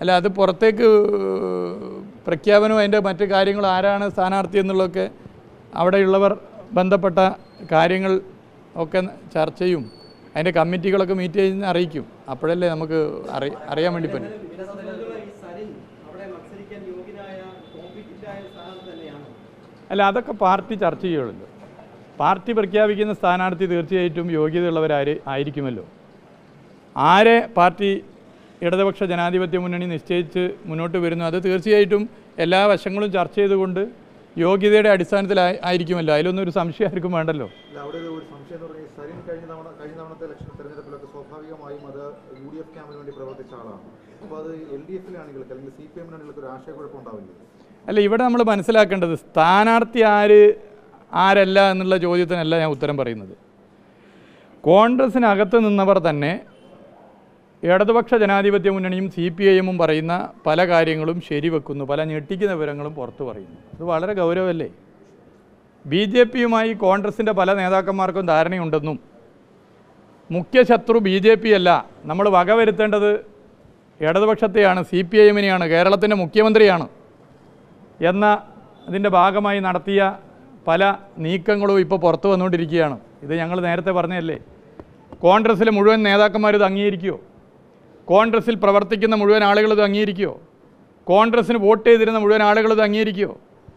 അല്ല അത് പുറത്തേക്ക് പ്രഖ്യാപനവും അതിൻ്റെ മറ്റു കാര്യങ്ങളും ആരാണ് സ്ഥാനാർത്ഥി എന്നുള്ളതൊക്കെ അവിടെയുള്ളവർ ബന്ധപ്പെട്ട കാര്യങ്ങൾ ഒക്കെ ചർച്ചയും അതിൻ്റെ കമ്മിറ്റികളൊക്കെ മീറ്റ് ചെയ്ത് അറിയിക്കും അപ്പോഴല്ലേ നമുക്ക് അറി അറിയാൻ വേണ്ടി പറ്റും ഇതിനെ സംബന്ധിച്ചുള്ള ഈ സരിൻ അവിടെ മത്സരിക്കാൻ യോഗ്യനായ കോമ്പറ്റീറ്റായ സ്ഥാനാർത്ഥി തന്നെയാണ് അല്ല അതൊക്കെ പാർട്ടി ചർച്ച ചെയ്യുള്ളൂ പാർട്ടി പ്രഖ്യാപിക്കുന്ന സ്ഥാനാർത്ഥി തീർച്ചയായിട്ടും യോഗ്യതയുള്ളവരാര് ആയിരിക്കുമല്ലോ ആരെ പാർട്ടി ഇടതുപക്ഷ ജനാധിപത്യ മുന്നണി നിശ്ചയിച്ച് മുന്നോട്ട് വരുന്നു അത് തീർച്ചയായിട്ടും എല്ലാ വശങ്ങളും ചർച്ച ചെയ്തുകൊണ്ട് യോഗ്യതയുടെ അടിസ്ഥാനത്തിൽ ആയി- ആയിരിക്കുമല്ലോ അതിലൊന്നും ഒരു സംശയം ആർക്കും വേണ്ടല്ലോ അല്ല അവിടെ ഒരു ഒരു സംശയം എന്ന് പറഞ്ഞാൽ സരിൻ കഴിഞ്ഞ തവണ കഴിഞ്ഞ തവണത്തെ ഇലക്ഷൻ തെരഞ്ഞെടുപ്പിലൊക്കെ സ്വാഭാവികമായും അത് യു ഡി എഫ് ക്യാമ്പിന് വേണ്ടി പ്രവർത്തിച്ച ആളാണ് അപ്പോൾ അത് എൽ ഡി എഫിലാണെങ്കിൽ അല്ലെങ്കിൽ സി പി എമ്മിനാണെങ്കിൽ ഒരു ആശയക്കുഴപ്പം ഉണ്ടാവില്ലേ അല്ല ഇവിടെ നമ്മൾ മനസ്സിലാക്കേണ്ടത് സ്ഥാനാർത്ഥി ആര് ആരല്ല എന്നുള്ള ചോദ്യത്തിനല്ല ഞാൻ ഉത്തരം പറയുന്നത് കോൺഗ്രസിനകത്ത് നിന്നവർ തന്നെ ഇടതുപക്ഷ ജനാധിപത്യ മുന്നണിയും സി പി ഐ എമ്മും പറയുന്ന പല കാര്യങ്ങളും ശരിവെക്കുന്നു പല ഞെട്ടിക്കുന്ന വിവരങ്ങളും പുറത്തു പറയുന്നു ഇത് വളരെ ഗൗരവമല്ലേ ബി ജെ പിയുമായി കോൺഗ്രസിൻ്റെ പല നേതാക്കന്മാർക്കും ധാരണയുണ്ടെന്നും മുഖ്യ ശത്രു ബി ജെ പി അല്ല നമ്മൾ വകവരുത്തേണ്ടത് ഇടതുപക്ഷത്തെയാണ് സി പി ഐ എമ്മിനെയാണ് കേരളത്തിൻ്റെ മുഖ്യമന്ത്രിയാണ് എന്ന അതിൻ്റെ ഭാഗമായി നടത്തിയ പല നീക്കങ്ങളും ഇപ്പോൾ പുറത്തു വന്നുകൊണ്ടിരിക്കുകയാണ് ഇത് ഞങ്ങൾ നേരത്തെ പറഞ്ഞതല്ലേ കോൺഗ്രസ്സിലെ മുഴുവൻ നേതാക്കന്മാർ ഇത് അംഗീകരിക്കുമോ കോൺഗ്രസ്സിൽ പ്രവർത്തിക്കുന്ന മുഴുവൻ ആളുകൾ ഇത് അംഗീകരിക്കുമോ കോൺഗ്രസ്സിന് വോട്ട് ചെയ്തിരുന്ന മുഴുവൻ ആളുകൾ ഇത് അംഗീകരിക്കുമോ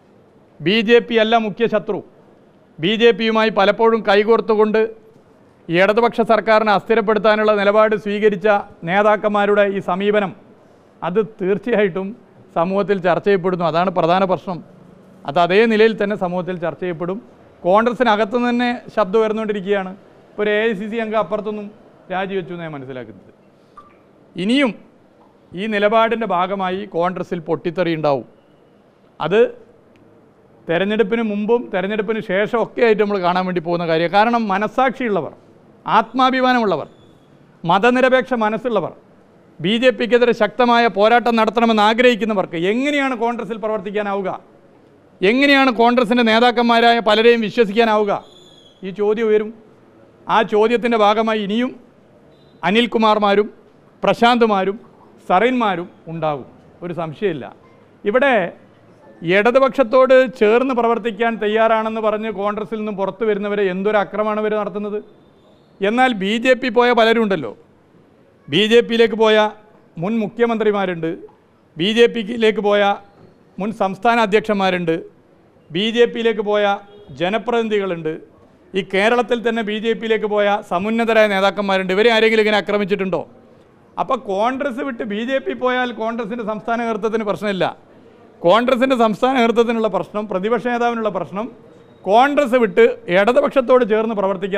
ബി ജെ പി അല്ല മുഖ്യ ശത്രു ബി ജെ പിയുമായി പലപ്പോഴും കൈകോർത്തുകൊണ്ട് ഈ ഇടതുപക്ഷ സർക്കാരിനെ അസ്ഥിരപ്പെടുത്താനുള്ള നിലപാട് സ്വീകരിച്ച നേതാക്കന്മാരുടെ ഈ സമീപനം അത് തീർച്ചയായിട്ടും സമൂഹത്തിൽ ചർച്ച ചെയ്യപ്പെടുന്നു അതാണ് പ്രധാന പ്രശ്നം അത് അതേ നിലയിൽ തന്നെ സമൂഹത്തിൽ ചർച്ച ചെയ്യപ്പെടും കോൺഗ്രസിനകത്തു നിന്ന് തന്നെ ശബ്ദം ഉയർന്നുകൊണ്ടിരിക്കുകയാണ് ഇപ്പോൾ ഒരു എ ഐ സി സി അംഗം അപ്പുറത്തൊന്നും രാജിവെച്ചു എന്നാണ് മനസ്സിലാക്കുന്നത് ഇനിയും ഈ നിലപാടിൻ്റെ ഭാഗമായി കോൺഗ്രസിൽ പൊട്ടിത്തെറി ഉണ്ടാവും അത് തെരഞ്ഞെടുപ്പിന് മുമ്പും തെരഞ്ഞെടുപ്പിന് ശേഷം ഒക്കെ ആയിട്ട് നമ്മൾ കാണാൻ വേണ്ടി പോകുന്ന കാര്യം കാരണം മനസ്സാക്ഷിയുള്ളവർ ആത്മാഭിമാനമുള്ളവർ മതനിരപേക്ഷ മനസ്സുള്ളവർ ബി ജെ പിക്കെതിരെ ശക്തമായ പോരാട്ടം നടത്തണമെന്ന് ആഗ്രഹിക്കുന്നവർക്ക് എങ്ങനെയാണ് കോൺഗ്രസിൽ പ്രവർത്തിക്കാനാവുക എങ്ങനെയാണ് കോൺഗ്രസിൻ്റെ നേതാക്കന്മാരായ പലരെയും വിശ്വസിക്കാനാവുക ഈ ചോദ്യം ഉയരും ആ ചോദ്യത്തിൻ്റെ ഭാഗമായി ഇനിയും അനിൽകുമാർമാരും പ്രശാന്ത്മാരും സറിന്മാരും ഉണ്ടാകും ഒരു സംശയമില്ല ഇവിടെ ഇടതുപക്ഷത്തോട് ചേർന്ന് പ്രവർത്തിക്കാൻ തയ്യാറാണെന്ന് പറഞ്ഞ് കോൺഗ്രസിൽ നിന്നും പുറത്തു വരുന്നവരെ എന്തൊരു അക്രമമാണ് ഇവർ നടത്തുന്നത് എന്നാൽ ബി ജെ പി പോയ പലരും ഉണ്ടല്ലോ ബി ജെ പിയിലേക്ക് പോയ മുൻ മുഖ്യമന്ത്രിമാരുണ്ട് ബി ജെ പിയിലേക്ക് പോയ മുൻ സംസ്ഥാന അധ്യക്ഷന്മാരുണ്ട് ബി ജെ പിയിലേക്ക് പോയ ജനപ്രതിനിധികളുണ്ട് ഈ കേരളത്തിൽ തന്നെ ബി ജെ പിയിലേക്ക് പോയ സമുന്നതരായ നേതാക്കന്മാരുണ്ട് ഇവരെ ആരെങ്കിലും ഇങ്ങനെ ആക്രമിച്ചിട്ടുണ്ടോ അപ്പോൾ കോൺഗ്രസ് വിട്ട് ബി ജെ പി പോയാൽ കോൺഗ്രസിൻ്റെ സംസ്ഥാന നേതൃത്വത്തിന് പ്രശ്നമില്ല കോൺഗ്രസിൻ്റെ സംസ്ഥാന നേതൃത്വത്തിനുള്ള പ്രശ്നം പ്രതിപക്ഷ നേതാവിനുള്ള പ്രശ്നം കോൺഗ്രസ് വിട്ട് ഇടതുപക്ഷത്തോട് ചേർന്ന് പ്രവർത്തിക്കാൻ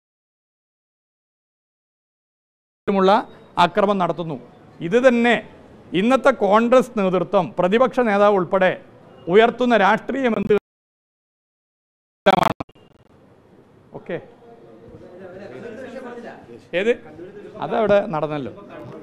ഉള്ള ആക്രമണം നടത്തുന്നു ഇത് തന്നെ ഇന്നത്തെ കോൺഗ്രസ് നേതൃത്വം പ്രതിപക്ഷ നേതാവ് ഉൾപ്പെടെ ഉയർത്തുന്ന രാഷ്ട്രീയം എന്ത് ഓക്കെ ഏത് അതവിടെ നടന്നല്ലോ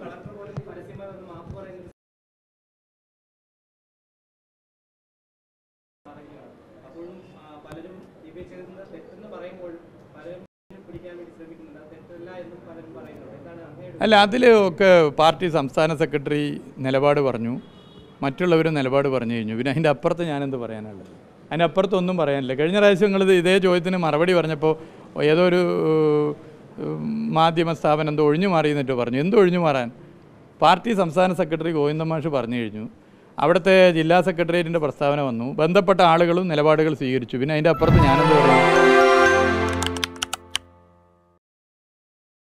അപ്പോഴും ആ, പലരും ഡിബേറ്റ് ചെയ്യുന്നത് തെറ്റെന്ന് പറയുമ്പോഴും പലരും പിടിക്കാൻ വേണ്ടി ശ്രമിക്കുന്നുണ്ട് അത് തെറ്റല്ല എന്നും പലരും പറയുന്നുണ്ട് എന്താണ് അങ്ങയുടെ അല്ല അതിൽ ഒക്കെ പാർട്ടി സംസ്ഥാന സെക്രട്ടറി നിലപാട് പറഞ്ഞു മറ്റുള്ളവരും നിലപാട് പറഞ്ഞു കഴിഞ്ഞു പിന്നെ അതിൻ്റെ അപ്പുറത്ത് ഞാനെന്ത് പറയാനുള്ളത് അതിൻ്റെ അപ്പുറത്തൊന്നും പറയാനില്ല കഴിഞ്ഞ പ്രാവശ്യം നിങ്ങളിത് ഇതേ ചോദ്യത്തിന് മറുപടി പറഞ്ഞപ്പോൾ ഏതോ ഒരു ഉം, മാധ്യമ സ്ഥാപനം എന്തോ ഒഴിഞ്ഞു മാറി എന്നിട്ടോ പറഞ്ഞു എന്തോ ഒഴിഞ്ഞു മാറാൻ പാർട്ടി സംസ്ഥാന സെക്രട്ടറി ഗോവിന്ദൻ മാഷ് പറഞ്ഞു കഴിഞ്ഞു അവിടുത്തെ ജില്ലാ സെക്രട്ടേറിയറ്റിൻ്റെ പ്രസ്താവന വന്നു ബന്ധപ്പെട്ട ആളുകളും നിലപാടുകൾ സ്വീകരിച്ചു പിന്നെ അതിൻ്റെ അപ്പുറത്ത് ഞാനെന്ത് പറയും